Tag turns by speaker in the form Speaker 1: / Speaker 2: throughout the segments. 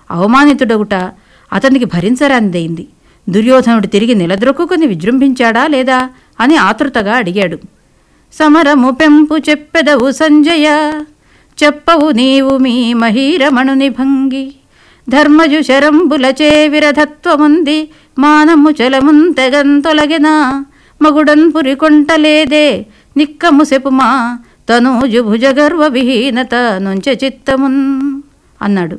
Speaker 1: అవమానితుడగుట అతనికి భరించరానిదైంది దుర్యోధనుడు తిరిగి నిలద్రొక్కుని విజృంభించాడా లేదా అని ఆతృతగా అడిగాడు సమరము పెంపు చెప్పెదవు సంజయ చెప్పవు నీవు మీ మహీరమణుని భంగి ధర్మజు శరంబులచే విరధత్వముంది మానము చలమున్ తెగంతొలగిన మగుడన్ పురికొంటలేదే నిక్కము సెపుమా తనూజు భుజగర్వ విహీనత నుంచె చిత్తమున్ అన్నాడు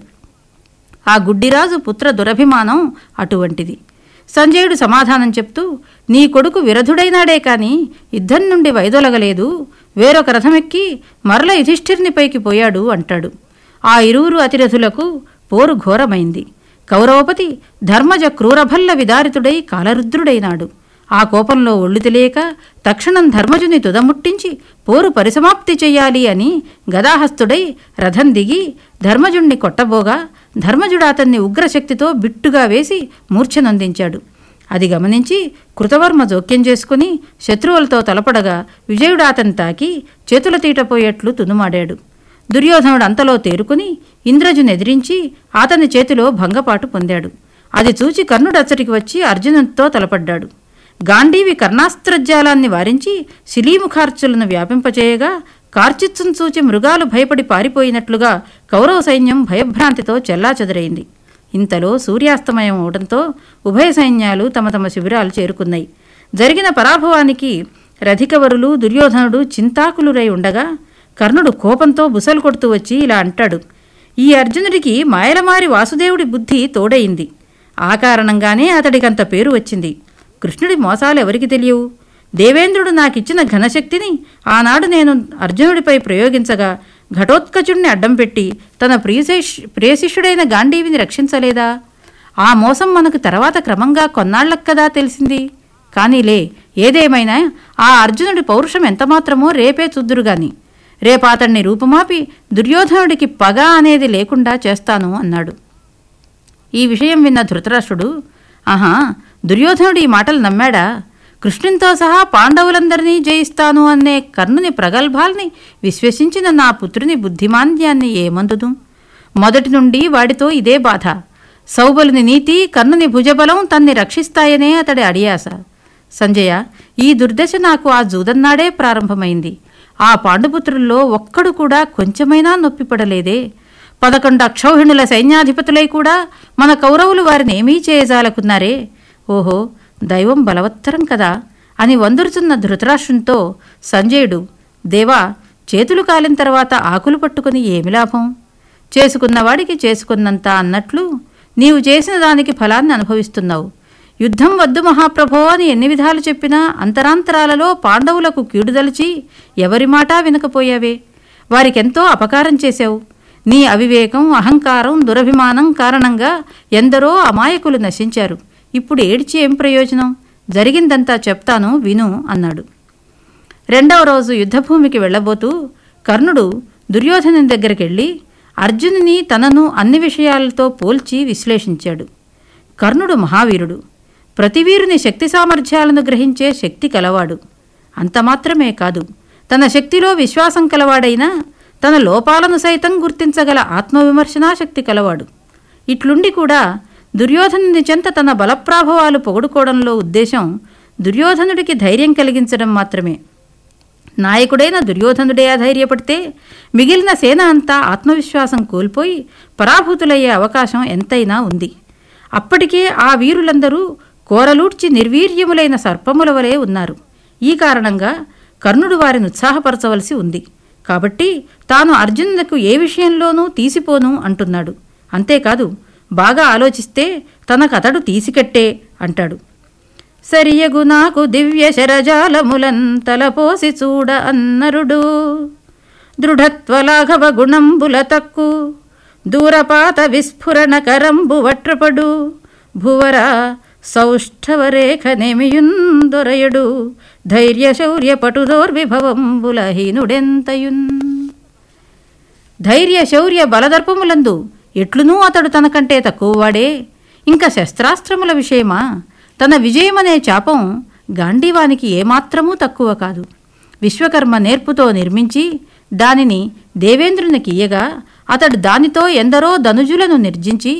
Speaker 1: ఆ గుడ్డిరాజు పుత్ర దురభిమానం అటువంటిది సంజయుడు సమాధానం చెప్తూ నీ కొడుకు విరధుడైనాడే కాని యుద్ధం నుండి వైదొలగలేదు వేరొక రథమెక్కి మరల యుధిష్ఠిర్ని పైకి పోయాడు అంటాడు ఆ ఇరువురు అతిరథులకు పోరు ఘోరమైంది కౌరవపతి ధర్మజ క్రూరభల్ల విదారితుడై కాలరుద్రుడైనాడు ఆ కోపంలో ఒళ్ళు తెలియక తక్షణం ధర్మజుని తుదముట్టించి పోరు పరిసమాప్తి చెయ్యాలి అని గదాహస్తుడై రథం దిగి ధర్మజుణ్ణి కొట్టబోగా ధర్మజుడు అతన్ని ఉగ్రశక్తితో బిట్టుగా వేసి మూర్ఛనందించాడు అది గమనించి కృతవర్మ జోక్యం చేసుకుని శత్రువులతో తలపడగా విజయుడు అతని తాకి చేతుల తీటపోయేట్లు తునుమాడాడు దుర్యోధనుడు అంతలో తేరుకుని ఇంద్రజుని ఎదిరించి అతని చేతిలో భంగపాటు పొందాడు అది చూచి కర్ణుడు అచ్చటికి వచ్చి అర్జునుడితో తలపడ్డాడు గాంధీవి కర్ణాస్త్రజాలాన్ని వారించి శిలీముఖార్చులను వ్యాపింపచేయగా కార్చిత్సును చూచి మృగాలు భయపడి పారిపోయినట్లుగా కౌరవ సైన్యం భయభ్రాంతితో చెల్లాచెదరైంది ఇంతలో సూర్యాస్తమయం అవడంతో ఉభయ సైన్యాలు తమ తమ శిబిరాలు చేరుకున్నాయి జరిగిన పరాభవానికి రధికవరులు దుర్యోధనుడు చింతాకులురై ఉండగా కర్ణుడు కోపంతో బుసలు కొడుతూ వచ్చి ఇలా అంటాడు ఈ అర్జునుడికి మాయలమారి వాసుదేవుడి బుద్ధి తోడయింది ఆ కారణంగానే అతడికంత పేరు వచ్చింది కృష్ణుడి మోసాలు ఎవరికి తెలియవు దేవేంద్రుడు నాకిచ్చిన ఘనశక్తిని ఆనాడు నేను అర్జునుడిపై ప్రయోగించగా ఘటోత్కచుణ్ణి అడ్డం పెట్టి తన ప్రియశిష్ ప్రియశిష్యుడైన గాంధీవిని రక్షించలేదా ఆ మోసం మనకు తర్వాత క్రమంగా కొన్నాళ్లక్కదా తెలిసింది కానీలే ఏదేమైనా ఆ అర్జునుడి పౌరుషం ఎంతమాత్రమో రేపే చూద్దురుగాని రేపాతణ్ణి రూపుమాపి దుర్యోధనుడికి పగ అనేది లేకుండా చేస్తాను అన్నాడు ఈ విషయం విన్న ధృతరాష్ట్రుడు ఆహా దుర్యోధనుడు ఈ మాటలు నమ్మాడా కృష్ణునితో సహా పాండవులందరినీ జయిస్తాను అనే కర్ణుని ప్రగల్భాల్ని విశ్వసించిన నా పుత్రుని బుద్ధిమాంద్యాన్ని ఏమందుదు మొదటి నుండి వాడితో ఇదే బాధ సౌబలుని నీతి కర్ణుని భుజబలం తన్ని రక్షిస్తాయనే అతడి అడియాస సంజయ ఈ దుర్దశ నాకు ఆ జూదన్నాడే ప్రారంభమైంది ఆ పాండుపుత్రుల్లో ఒక్కడు కూడా కొంచెమైనా నొప్పిపడలేదే పదకొండు అక్షౌహిణుల సైన్యాధిపతులై కూడా మన కౌరవులు వారిని ఏమీ చేయజాలకున్నారే ఓహో దైవం బలవత్తరం కదా అని వందురుతున్న ధృతరాష్ట్రంతో సంజయుడు దేవా చేతులు కాలిన తర్వాత ఆకులు పట్టుకుని ఏమి లాభం చేసుకున్నవాడికి చేసుకున్నంత అన్నట్లు నీవు చేసిన దానికి ఫలాన్ని అనుభవిస్తున్నావు యుద్ధం వద్దు మహాప్రభో అని ఎన్ని విధాలు చెప్పినా అంతరాంతరాలలో పాండవులకు కీడుదలిచి ఎవరి మాటా వినకపోయావే వారికెంతో అపకారం చేశావు నీ అవివేకం అహంకారం దురభిమానం కారణంగా ఎందరో అమాయకులు నశించారు ఇప్పుడు ఏడ్చి ఏం ప్రయోజనం జరిగిందంతా చెప్తాను విను అన్నాడు రెండవ రోజు యుద్ధభూమికి వెళ్ళబోతూ కర్ణుడు దుర్యోధనుని దగ్గరికెళ్ళి అర్జునుని తనను అన్ని విషయాలతో పోల్చి విశ్లేషించాడు కర్ణుడు మహావీరుడు ప్రతివీరుని శక్తి సామర్థ్యాలను గ్రహించే శక్తి కలవాడు అంత మాత్రమే కాదు తన శక్తిలో విశ్వాసం కలవాడైనా తన లోపాలను సైతం గుర్తించగల ఆత్మవిమర్శనా శక్తి కలవాడు ఇట్లుండి కూడా దుర్యోధనుని చెంత తన బలప్రాభవాలు పొగుడుకోవడంలో ఉద్దేశం దుర్యోధనుడికి ధైర్యం కలిగించడం మాత్రమే నాయకుడైన దుర్యోధనుడే అధైర్యపడితే మిగిలిన సేన అంతా ఆత్మవిశ్వాసం కోల్పోయి పరాభూతులయ్యే అవకాశం ఎంతైనా ఉంది అప్పటికే ఆ వీరులందరూ కోరలూడ్చి నిర్వీర్యములైన సర్పముల వలె ఉన్నారు ఈ కారణంగా కర్ణుడు వారిని ఉత్సాహపరచవలసి ఉంది కాబట్టి తాను అర్జునులకు ఏ విషయంలోనూ తీసిపోను అంటున్నాడు అంతేకాదు బాగా ఆలోచిస్తే తనకతడు తీసికట్టే అంటాడు సరియగు నాకు దివ్య శరజాలములన్ తలపోసి చూడ అన్నరుడు దృఢత్వలాఘవ గుణంబుల తక్కు దూరపాత విస్ఫురణ కరంబు వట్రపడు భువర సౌష్ఠవరేఖ నెమియుందొరయుడు ధైర్య శౌర్య పటుదోర్విభవంబుల హీనుడెంతయున్ ధైర్య శౌర్య బలదర్పములందు ఎట్లునూ అతడు తనకంటే తక్కువవాడే ఇంకా శస్త్రాస్త్రముల విషయమా తన విజయమనే చాపం గాంధీవానికి ఏమాత్రమూ తక్కువ కాదు విశ్వకర్మ నేర్పుతో నిర్మించి దానిని దేవేంద్రునికి ఇయ్యగా అతడు దానితో ఎందరో ధనుజులను నిర్జించి